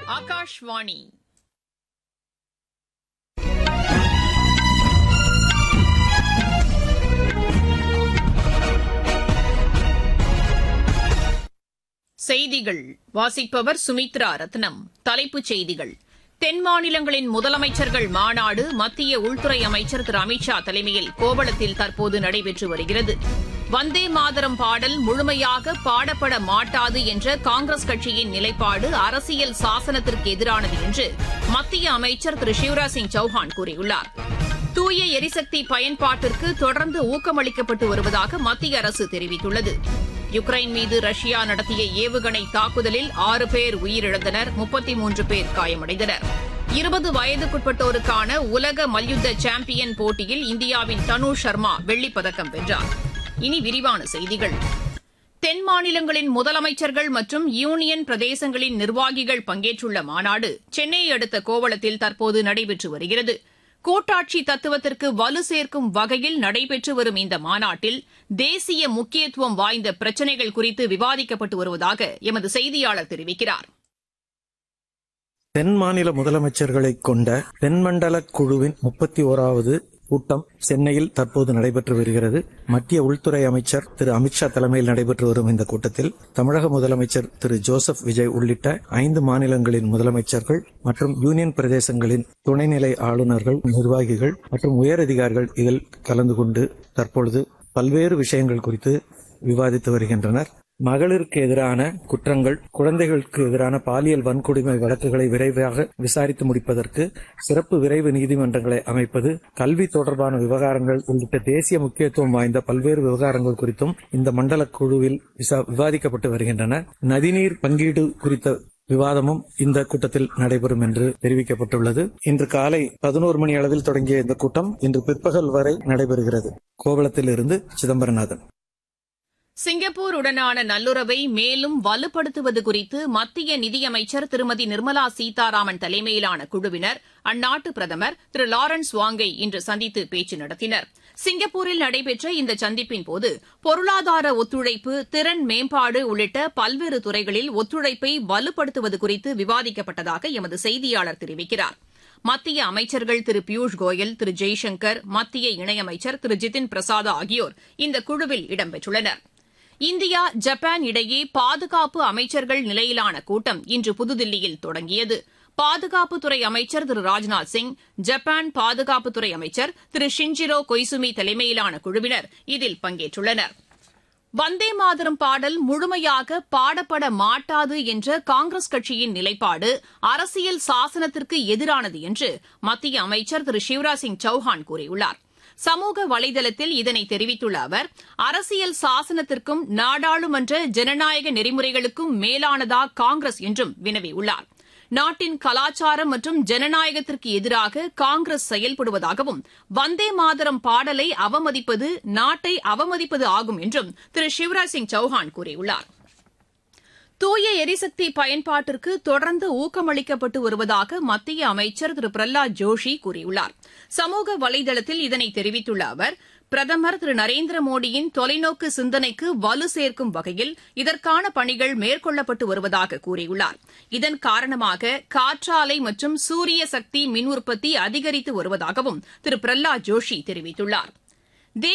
ஆகாஷ்வாணி செய்திகள் வாசிப்பவர் சுமித்ரா ரத்னம் தலைப்புச் செய்திகள் தென் மாநிலங்களின் முதலமைச்சர்கள் மாநாடு மத்திய உள்துறை அமைச்சர் திரு அமித் ஷா தலைமையில் கோவளத்தில் தற்போது நடைபெற்று வருகிறது வந்தே மாதரம் பாடல் முழுமையாக பாடப்பட மாட்டாது என்ற காங்கிரஸ் கட்சியின் நிலைப்பாடு அரசியல் சாசனத்திற்கு எதிரானது என்று மத்திய அமைச்சர் திரு சிவராஜ் சிங் சௌஹான் கூறியுள்ளார் தூய எரிசக்தி பயன்பாட்டிற்கு தொடர்ந்து ஊக்கமளிக்கப்பட்டு வருவதாக மத்திய அரசு தெரிவித்துள்ளது யுக்ரைன் மீது ரஷ்யா நடத்திய ஏவுகணை தாக்குதலில் ஆறு பேர் உயிரிழந்தனர் முப்பத்தி மூன்று பேர் காயமடைந்தனர் இருபது வயதுக்குட்பட்டோருக்கான உலக மல்யுத்த சாம்பியன் போட்டியில் இந்தியாவின் தனு சர்மா வெள்ளிப் பதக்கம் வென்றார் இனி விரிவான செய்திகள் தென் மாநிலங்களின் முதலமைச்சர்கள் மற்றும் யூனியன் பிரதேசங்களின் நிர்வாகிகள் பங்கேற்றுள்ள மாநாடு சென்னையை அடுத்த கோவளத்தில் தற்போது நடைபெற்று வருகிறது கூட்டாட்சி தத்துவத்திற்கு வலு சேர்க்கும் வகையில் நடைபெற்று வரும் இந்த மாநாட்டில் தேசிய முக்கியத்துவம் வாய்ந்த பிரச்சினைகள் குறித்து விவாதிக்கப்பட்டு வருவதாக எமது செய்தியாளர் தெரிவிக்கிறார் தென் மாநில முதலமைச்சர்களை கொண்ட தென்மண்டல குழுவின் முப்பத்தி ஓராவது கூட்டம் சென்னையில் தற்போது நடைபெற்று வருகிறது மத்திய உள்துறை அமைச்சர் திரு அமித்ஷா தலைமையில் நடைபெற்று வரும் இந்த கூட்டத்தில் தமிழக முதலமைச்சர் திரு ஜோசப் விஜய் உள்ளிட்ட ஐந்து மாநிலங்களின் முதலமைச்சர்கள் மற்றும் யூனியன் பிரதேசங்களின் துணைநிலை ஆளுநர்கள் நிர்வாகிகள் மற்றும் உயரதிகாரிகள் இதில் கலந்து கொண்டு தற்பொழுது பல்வேறு விஷயங்கள் குறித்து விவாதித்து வருகின்றனர் மகளிருக்கு எதிரான குற்றங்கள் குழந்தைகளுக்கு எதிரான பாலியல் வன்கொடுமை வழக்குகளை விரைவாக விசாரித்து முடிப்பதற்கு சிறப்பு விரைவு நீதிமன்றங்களை அமைப்பது கல்வி தொடர்பான விவகாரங்கள் உள்ளிட்ட தேசிய முக்கியத்துவம் வாய்ந்த பல்வேறு விவகாரங்கள் குறித்தும் இந்த மண்டல குழுவில் விவாதிக்கப்பட்டு வருகின்றன நதிநீர் பங்கீடு குறித்த விவாதமும் இந்த கூட்டத்தில் நடைபெறும் என்று தெரிவிக்கப்பட்டுள்ளது இன்று காலை பதினோரு மணி அளவில் தொடங்கிய இந்த கூட்டம் இன்று பிற்பகல் வரை நடைபெறுகிறது கோவளத்தில் இருந்து சிதம்பரநாதன் சிங்கப்பூருடனான நல்லுறவை மேலும் வலுப்படுத்துவது குறித்து மத்திய நிதியமைச்சர் திருமதி நிர்மலா சீதாராமன் தலைமையிலான குழுவினர் அந்நாட்டு பிரதமர் திரு லாரன்ஸ் வாங்கை இன்று சந்தித்து பேச்சு நடத்தினர் சிங்கப்பூரில் நடைபெற்ற இந்த சந்திப்பின்போது பொருளாதார ஒத்துழைப்பு திறன் மேம்பாடு உள்ளிட்ட பல்வேறு துறைகளில் ஒத்துழைப்பை வலுப்படுத்துவது குறித்து விவாதிக்கப்பட்டதாக எமது செய்தியாளர் தெரிவிக்கிறார் மத்திய அமைச்சர்கள் திரு பியூஷ் கோயல் திரு ஜெய்சங்கர் மத்திய இணையமைச்சர் திரு ஜிதின் பிரசாத் ஆகியோர் இந்த குழுவில் இடம்பெற்றுள்ளனா் இந்தியா ஜப்பான் இடையே பாதுகாப்பு அமைச்சர்கள் நிலையிலான கூட்டம் இன்று புதுதில்லியில் தொடங்கியது பாதுகாப்புத்துறை அமைச்சர் திரு ராஜ்நாத் சிங் ஜப்பான் பாதுகாப்புத்துறை அமைச்சர் திரு ஷின்ஜிரோ கொய்சுமி தலைமையிலான குழுவினர் இதில் பங்கேற்றுள்ளனர் வந்தே மாதரம் பாடல் முழுமையாக பாடப்பட மாட்டாது என்ற காங்கிரஸ் கட்சியின் நிலைப்பாடு அரசியல் சாசனத்திற்கு எதிரானது என்று மத்திய அமைச்சர் திரு சிவராஜ் சிங் சௌஹான் கூறியுள்ளார் சமூக வலைதளத்தில் இதனை தெரிவித்துள்ள அவர் அரசியல் சாசனத்திற்கும் நாடாளுமன்ற ஜனநாயக நெறிமுறைகளுக்கும் மேலானதா காங்கிரஸ் என்றும் வினவியுள்ளார் நாட்டின் கலாச்சாரம் மற்றும் ஜனநாயகத்திற்கு எதிராக காங்கிரஸ் செயல்படுவதாகவும் வந்தே மாதரம் பாடலை அவமதிப்பது நாட்டை அவமதிப்பது ஆகும் என்றும் திரு சிவராஜ் சிங் சௌஹான் கூறியுள்ளார் தூய எரிசக்தி பயன்பாட்டிற்கு தொடர்ந்து ஊக்கமளிக்கப்பட்டு வருவதாக மத்திய அமைச்சர் திரு பிரஹ்லாத் ஜோஷி கூறியுள்ளார் சமூக வலைதளத்தில் இதனை தெரிவித்துள்ள அவர் பிரதமர் திரு நரேந்திர மோடியின் தொலைநோக்கு சிந்தனைக்கு வலு சேர்க்கும் வகையில் இதற்கான பணிகள் மேற்கொள்ளப்பட்டு வருவதாக கூறியுள்ளார் இதன் காரணமாக காற்றாலை மற்றும் சூரிய சக்தி மின் உற்பத்தி அதிகரித்து வருவதாகவும் திரு பிரஹ்லாத் ஜோஷி தெரிவித்துள்ளாா்